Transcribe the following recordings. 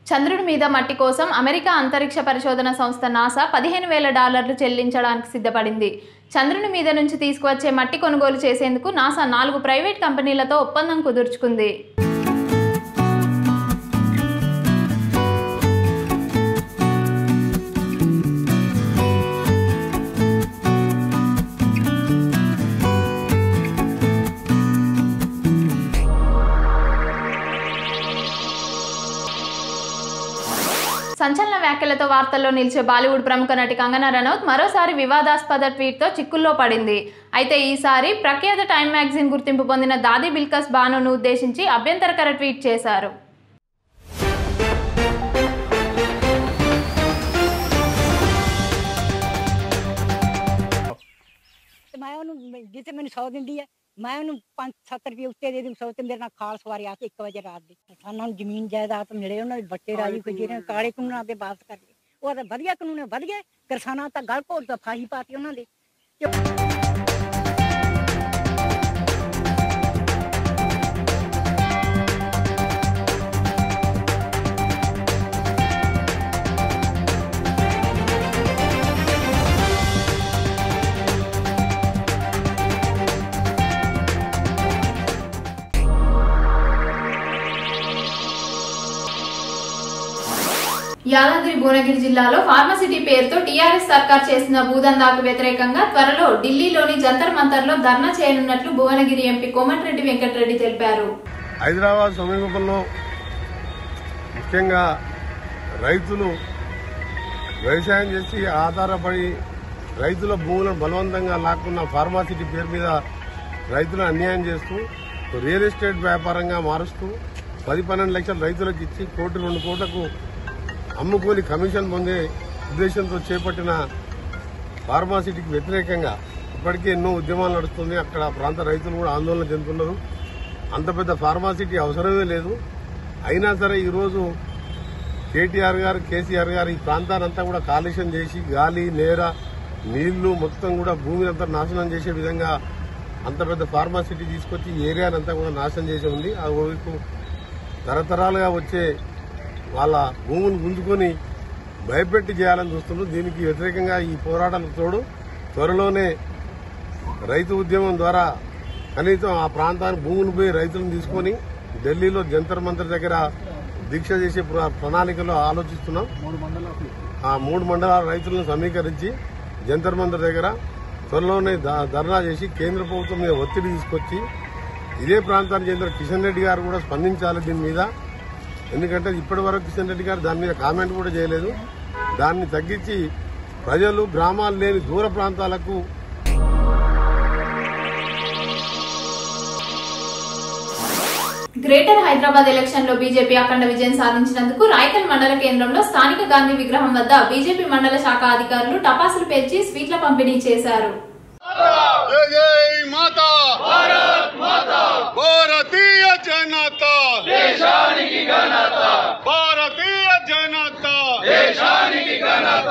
చంద్రుడి మీద మట్టి కోసం అమెరికా అంతరిక్ష పరిశోధన సంస్థ నాసా పదిహేను వేల డాలర్లు చెల్లించడానికి సిద్ధపడింది చంద్రుని మీద నుంచి తీసుకువచ్చే మట్టి కొనుగోలు చేసేందుకు నాసా నాలుగు ప్రైవేట్ కంపెనీలతో ఒప్పందం కుదుర్చుకుంది సంచలన వ్యాఖ్యలతో వార్తల్లో నిలిచే బాలీవుడ్ ప్రముఖ నటి కంగనా రనౌత్ మరోసారి వివాదాస్పద ట్వీట్తో చిక్కుల్లో పడింది అయితే ఈసారి ప్రఖ్యాత టైమ్ మ్యాగజైన్ గుర్తింపు పొందిన దాది బిల్కస్ బానును ఉద్దేశించి అభ్యంతరకర ట్వీట్ చేశారు ਤੇ ਮੈਂ ਉਹਨੂੰ ਮ- ਜਿੱਥੇ ਮੈਨੂੰ 100 ਦਿੰਦੀ ਹੈ ਮੈਂ ਉਹਨੂੰ 5-7 ਰੁਪਏ ਉੱਤੇ ਦੇ ਦੂੰ 100 ਤੇ ਮੇਰੇ ਨਾਲ ਖਾਲ ਸਵਾਰੀ ਆ ਕੇ 1 ਵਜੇ ਰਾਤ ਦੀ ਕਿਸਾਨਾਂ ਨੂੰ ਜ਼ਮੀਨ ਜਾਇਦਾਦ ਮਿਲੇ ਉਹਨਾਂ ਦੇ ਬੱਚੇ ਰਾਜੀ ਕੋਈ ਜਿਹੜੇ ਕਾਲੇ ਕਾਨੂੰਨਾਂ ਦੇ ਵਾਪਸ ਕਰ ਲਏ ਉਹ ਤਾਂ ਵਧੀਆ ਕਾਨੂੰਨ ਹੈ ਵਧੀਆ ਕਿਸਾਨਾਂ ਤਾਂ ਗਲ ਘੋਟ ਤਾਂ ਫਾਹੀ ਪਾਤੀ ਉਹਨਾਂ ਦੇ యాదాద్రి భువనగిరి జిల్లాలో ఫార్మసిటీ పేరుతో టీఆర్ఎస్ సర్కార్ చేసిన భూదందాకు వ్యతిరేకంగా త్వరలో ఢిల్లీలోని జంతర్ మంతర్లో ధర్నా చేయనున్నట్లు భువనగిరి ఎంపీ కోమటిరెడ్డి వెంకటరెడ్డి తెలిపారు హైదరాబాద్ సమీపంలో ముఖ్యంగా రైతులు వ్యవసాయం చేసి ఆధారపడి రైతుల భూములను బలవంతంగా లాక్కున్న ఫార్మాసిటీ పేరు మీద రైతులను అన్యాయం చేస్తూ రియల్ ఎస్టేట్ వ్యాపారంగా మారుస్తూ పది పన్నెండు లక్షల రైతులకు ఇచ్చి కోటి రెండు కోట్లకు అమ్ముకొని కమిషన్ పొందే ఉద్దేశంతో చేపట్టిన ఫార్మాసిటీకి వ్యతిరేకంగా ఇప్పటికే ఎన్నో ఉద్యమాలు నడుస్తుంది అక్కడ ఆ ప్రాంత రైతులు కూడా ఆందోళన చెందుతున్నారు అంత పెద్ద ఫార్మాసిటీ అవసరమే లేదు అయినా సరే ఈరోజు కేటీఆర్ గారు కేసీఆర్ గారు ఈ ప్రాంతానంతా కూడా కాలుష్యం చేసి గాలి నేర నీళ్లు మొత్తం కూడా భూమిని అంతా నాశనం చేసే విధంగా అంత పెద్ద ఫార్మాసిటీ తీసుకొచ్చి ఈ ఏరియానంతా కూడా నాశనం చేసి ఉంది ఆ వైపు తరతరాలుగా వచ్చే వాళ్ళ భూములు గుంజుకొని భయపెట్టి చేయాలని చూస్తున్నారు దీనికి వ్యతిరేకంగా ఈ పోరాటాలకు తోడు త్వరలోనే రైతు ఉద్యమం ద్వారా కనీసం ఆ ప్రాంతానికి భూములు పోయి రైతులను తీసుకొని ఢిల్లీలో జంతర్ మంతర్ దగ్గర దీక్ష చేసే ప్ర- ప్రణాళికలో ఆలోచిస్తున్నాం ఆ మూడు మండలాల రైతులను సమీకరించి జంతర్ మంతర్ దగ్గర త్వరలోనే ధ- ధర్నా చేసి కేంద్ర ప్రభుత్వం మీద ఒత్తిడి తీసుకొచ్చి ఇదే ప్రాంతానికి చెందిన కిషన్ రెడ్డి గారు కూడా స్పందించాలి దీని మీద ఎందుకంటే ఇప్పటి వరకు కిషన్ రెడ్డి గారు దాని మీద కామెంట్ కూడా చేయలేదు దాన్ని తగ్గించి ప్రజలు గ్రామాలు లేని దూర ప్రాంతాలకు గ్రేటర్ హైదరాబాద్ ఎలక్షన్ లో బీజేపీ అఖండ విజయం సాధించినందుకు రాయకల్ మండల కేంద్రంలో స్థానిక గాంధీ విగ్రహం వద్ద బీజేపీ మండల శాఖ అధికారులు టపాసులు పేర్చి స్వీట్ల పంపిణీ చేశారు జై జై మాతా భారత్ మాతా భారతీయ జనతా దేశానికి ఘనత భారతీయ జనతా దేశానికి ఘనత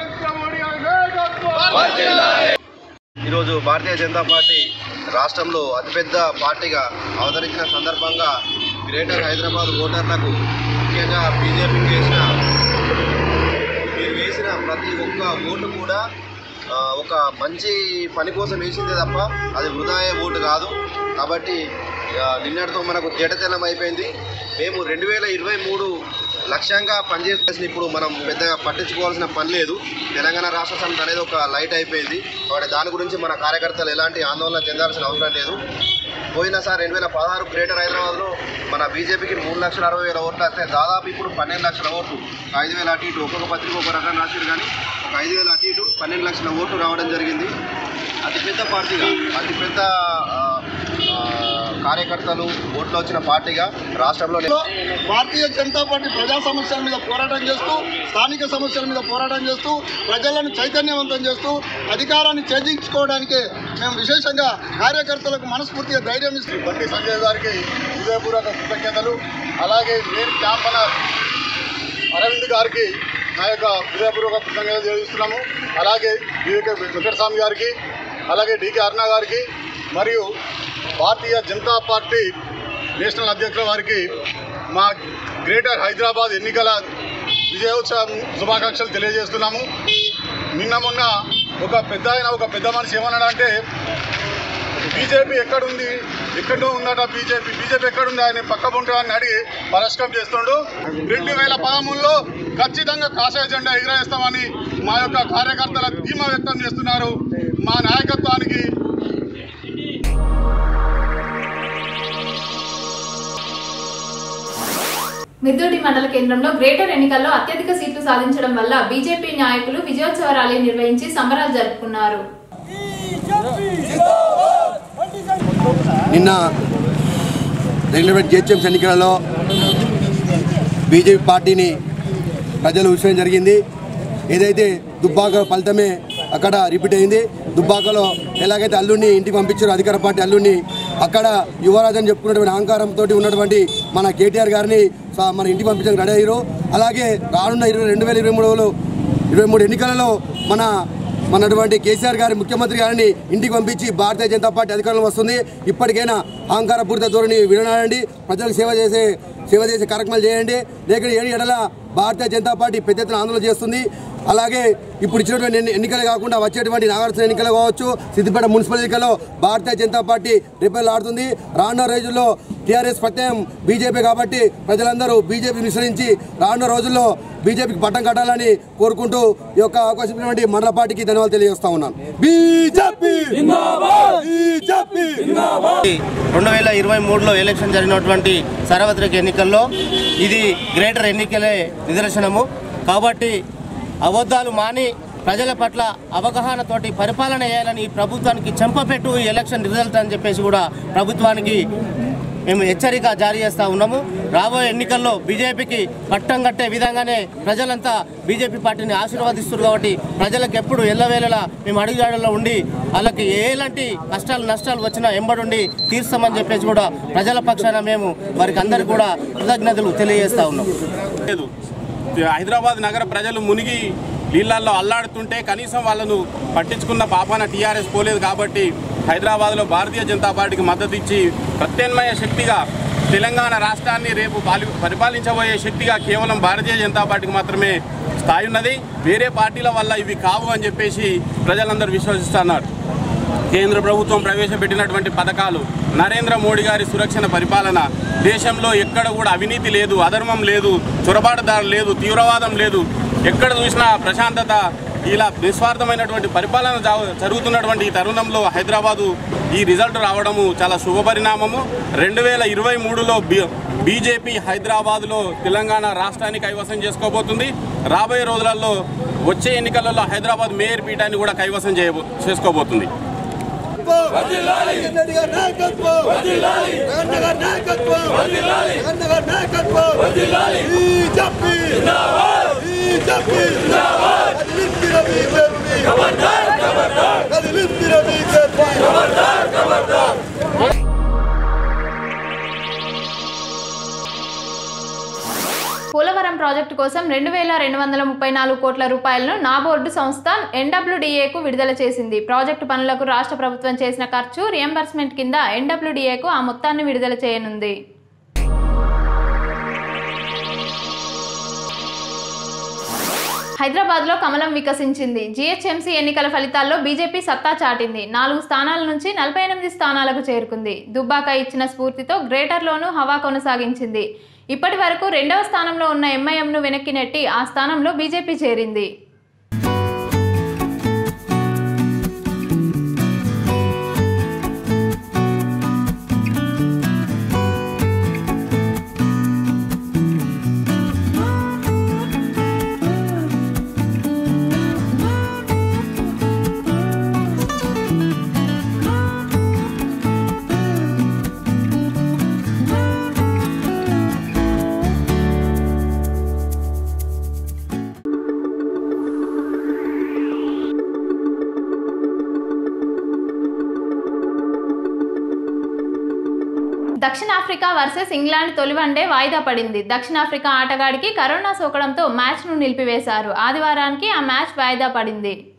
ఈరోజు భారతీయ జనతా పార్టీ రాష్ట్రంలో అతిపెద్ద పార్టీగా అవతరించిన సందర్భంగా గ్రేటర్ హైదరాబాద్ ఓటర్లకు ముఖ్యంగా బీజేపీకి వేసిన మీరు వేసిన ప్రతి ఒక్క ఓటు కూడా ఆ, ఒక మంచి పని కోసం వేసిందే తప్ప అది వృధాయ ఓటు కాదు కాబట్టి ఆ, నిన్నటితో మనకు తేటతెల్లం అయిపోయింది మేము రెండు వేల ఇరవై మూడు లక్ష్యంగా పనిచేసిన ఇప్పుడు మనం పెద్దగా పట్టించుకోవాల్సిన పని లేదు తెలంగాణ రాష్ట్ర సమితి అనేది ఒక లైట్ అయిపోయింది కాబట్టి దాని గురించి మన కార్యకర్తలు ఎలాంటి ఆందోళన చెందాల్సిన అవసరం లేదు పోయినసారి రెండు వేల పదహారు గ్రేటర్ హైదరాబాద్లో మన బీజేపీకి మూడు లక్షల అరవై వేల ఓట్లు వస్తే దాదాపు ఇప్పుడు పన్నెండు లక్షల ఓట్లు ఒక ఐదు వేల అటు ఇటు ఒక్కొక్క పత్రిక ఒక రకం రాశారు కానీ ఒక ఐదు వేల అటు ఇటు పన్నెండు లక్షల ఓట్లు రావడం జరిగింది అతిపెద్ద పార్టీగా అతిపెద్ద ఆ, ఆ, కార్యకర్తలు ఓట్లు వచ్చిన పార్టీగా రాష్ట్రంలో భారతీయ జనతా పార్టీ ప్రజా సమస్యల మీద పోరాటం చేస్తూ స్థానిక సమస్యల మీద పోరాటం చేస్తూ ప్రజలను చైతన్యవంతం చేస్తూ అధికారాన్ని ఛేదించుకోవడానికి మేము విశేషంగా కార్యకర్తలకు మనస్ఫూర్తిగా ధైర్యం ఇస్తూ బండి సంజయ్ గారికి హృదయపూర్వక కృతజ్ఞతలు అలాగే నేను క్యాంపన అరవింద్ గారికి నా యొక్క హృదయపూర్వక కృతజ్ఞతలు తెలియజేస్తున్నాము అలాగే వివేక వెంకటస్వామి గారికి అలాగే డికే అరుణ గారికి మరియు భారతీయ జనతా పార్టీ నేషనల్ అధ్యక్షుల వారికి మా గ్రేటర్ హైదరాబాద్ ఎన్నికల విజయోత్సవం శుభాకాంక్షలు తెలియజేస్తున్నాము నిన్న మొన్న ఒక పెద్ద ఆయన ఒక పెద్ద మనిషి ఏమన్నాడంటే బీజేపీ ఎక్కడుంది ఎక్కడో ఉందట బీజేపీ బీజేపీ ఎక్కడుంది ఆయన పక్క ఉంటా అని అడిగి పరస్కం చేస్తుండు రెండు వేల పదమూడులో ఖచ్చితంగా కాషాయ జెండా ఎగిరేస్తామని మా యొక్క కార్యకర్తల ధీమా వ్యక్తం చేస్తున్నారు మా నాయకత్వానికి మిర్దోడి మండల కేంద్రంలో గ్రేటర్ ఎన్నికల్లో అత్యధిక సీట్లు సాధించడం వల్ల బీజేపీ నాయకులు విజయోత్సవ ర్యాలీ నిర్వహించి సంబరాలు జరుపుకున్నారు నిన్న జరిగినటువంటి జిహెచ్ఎంసీ ఎన్నికలలో బీజేపీ పార్టీని ప్రజలు విషయం జరిగింది ఏదైతే దుబ్బాక ఫలితమే అక్కడ రిపీట్ అయింది దుబ్బాకలో ఎలాగైతే అల్లుడిని ఇంటికి పంపించారో అధికార పార్టీ అల్లుడిని అక్కడ యువరాజు అని చెప్పుకున్నటువంటి అహంకారంతో ఉన్నటువంటి మన కేటీఆర్ గారిని స- మన ఇంటికి పంపించడానికి రెడీ అయ్యారు అలాగే రానున్న ఇరవై రెండు వేల ఇరవై మూడులో ఇరవై మూడు ఎన్నికలలో మన మనటువంటి కేసీఆర్ గారి ముఖ్యమంత్రి గారిని ఇంటికి పంపించి భారతీయ జనతా పార్టీ అధికారంలో వస్తుంది ఇప్పటికైనా అహంకారపూరిత ధోరణి విడనాడండి ప్రజలకు సేవ చేసే సేవ చేసే కార్యక్రమాలు చేయండి లేక ఏడు ఎడల భారతీయ జనతా పార్టీ పెద్ద ఎత్తున ఆందోళన చేస్తుంది అలాగే ఇప్పుడు ఇచ్చినటువంటి ఎన్ని- ఎన్నికలే కాకుండా వచ్చేటువంటి నాగార్జున ఎన్నికలు కావచ్చు సిద్దిపేట మున్సిపల్ ఎన్నికల్లో భారతీయ జనతా పార్టీ రిపెల్ ఆడుతుంది రానున్న రోజుల్లో టీఆర్ఎస్ ప్రత్యయం బీజేపీ కాబట్టి ప్రజలందరూ బీజేపీ విశ్రయించి రానున్న రోజుల్లో బీజేపీకి పట్టం కట్టాలని కోరుకుంటూ ఈ యొక్క అవకాశం ఇచ్చినటువంటి మండల పార్టీకి ధన్యవాదాలు తెలియజేస్తా ఉన్నాను బీజేపీ బీజేపీ రెండు వేల ఇరవై మూడులో ఎలక్షన్ జరిగినటువంటి సార్వత్రిక ఎన్నికల్లో ఇది గ్రేటర్ ఎన్నికలే నిదర్శనము కాబట్టి అబద్ధాలు మాని ప్రజల పట్ల అవగాహనతోటి పరిపాలన చేయాలని ఈ ప్రభుత్వానికి చెంపపెట్టు ఈ ఎలక్షన్ రిజల్ట్ అని చెప్పేసి కూడా ప్రభుత్వానికి మేము హెచ్చరిక జారీ చేస్తూ ఉన్నాము రాబోయే ఎన్నికల్లో బీజేపీకి పట్టం కట్టే విధంగానే ప్రజలంతా బీజేపీ పార్టీని ఆశీర్వదిస్తున్నారు కాబట్టి ప్రజలకు ఎప్పుడు ఎల్లవేళలా మేము అడుగుజాడల్లో ఉండి వాళ్ళకి ఎలాంటి కష్టాలు నష్టాలు వచ్చినా ఎంబడుండి తీర్స్తామని చెప్పేసి కూడా ప్రజల పక్షాన మేము వారికి అందరికీ కూడా కృతజ్ఞతలు తెలియజేస్తా ఉన్నాం లేదు హైదరాబాద్ నగర ప్రజలు మునిగి నీళ్ళల్లో అల్లాడుతుంటే కనీసం వాళ్ళను పట్టించుకున్న పాపాన టీఆర్ఎస్ పోలేదు కాబట్టి హైదరాబాద్లో భారతీయ జనతా పార్టీకి మద్దతు ఇచ్చి ప్రత్యామ్నాయ శక్తిగా తెలంగాణ రాష్ట్రాన్ని రేపు పాలి పరిపాలించబోయే శక్తిగా కేవలం భారతీయ జనతా పార్టీకి మాత్రమే స్థాయి ఉన్నది వేరే పార్టీల వల్ల ఇవి కావు అని చెప్పేసి ప్రజలందరూ విశ్వసిస్తున్నారు కేంద్ర ప్రభుత్వం ప్రవేశపెట్టినటువంటి పథకాలు నరేంద్ర మోడీ గారి సురక్షణ పరిపాలన దేశంలో ఎక్కడ కూడా అవినీతి లేదు అధర్మం లేదు చొరబాటుదారు లేదు తీవ్రవాదం లేదు ఎక్కడ చూసినా ప్రశాంతత ఇలా నిస్వార్థమైనటువంటి పరిపాలన జా- జరుగుతున్నటువంటి ఈ తరుణంలో హైదరాబాదు ఈ రిజల్ట్ రావడము చాలా శుభపరిణామము రెండు వేల ఇరవై మూడులో బీ బీజేపీ హైదరాబాద్లో తెలంగాణ రాష్ట్రాన్ని కైవసం చేసుకోబోతుంది రాబోయే రోజులలో వచ్చే ఎన్నికలలో హైదరాబాద్ మేయర్ పీఠాన్ని కూడా కైవసం చేయబో చేసుకోబోతుంది పోలవరం ప్రాజెక్టు కోసం రెండు వేల రెండు వందల ముప్పై నాలుగు కోట్ల రూపాయలను నాబోర్డు సంస్థ ఎన్డబ్ల్యూడిఏకు విడుదల చేసింది ప్రాజెక్టు పనులకు రాష్ట్ర ప్రభుత్వం చేసిన ఖర్చు రియంబర్స్మెంట్ కింద ఎన్డబ్ల్యూడిఏకు ఆ మొత్తాన్ని విడుదల చేయనుంది హైదరాబాద్ లో కమలం వికసించింది జీహెచ్ఎంసీ ఎన్నికల ఫలితాల్లో బీజేపీ సత్తా చాటింది నాలుగు స్థానాల నుంచి నలభై ఎనిమిది స్థానాలకు చేరుకుంది దుబ్బాక ఇచ్చిన స్ఫూర్తితో గ్రేటర్లోనూ హవా కొనసాగించింది ఇప్పటి వరకు రెండవ స్థానంలో ఉన్న ఎంఐఎంను వెనక్కి నెట్టి ఆ స్థానంలో బీజేపీ చేరింది దక్షిణాఫ్రికా వర్సెస్ ఇంగ్లాండ్ తొలి వన్డే వాయిదా పడింది దక్షిణాఫ్రికా ఆటగాడికి కరోనా సోకడంతో మ్యాచ్ను నిలిపివేశారు ఆదివారానికి ఆ మ్యాచ్ వాయిదా పడింది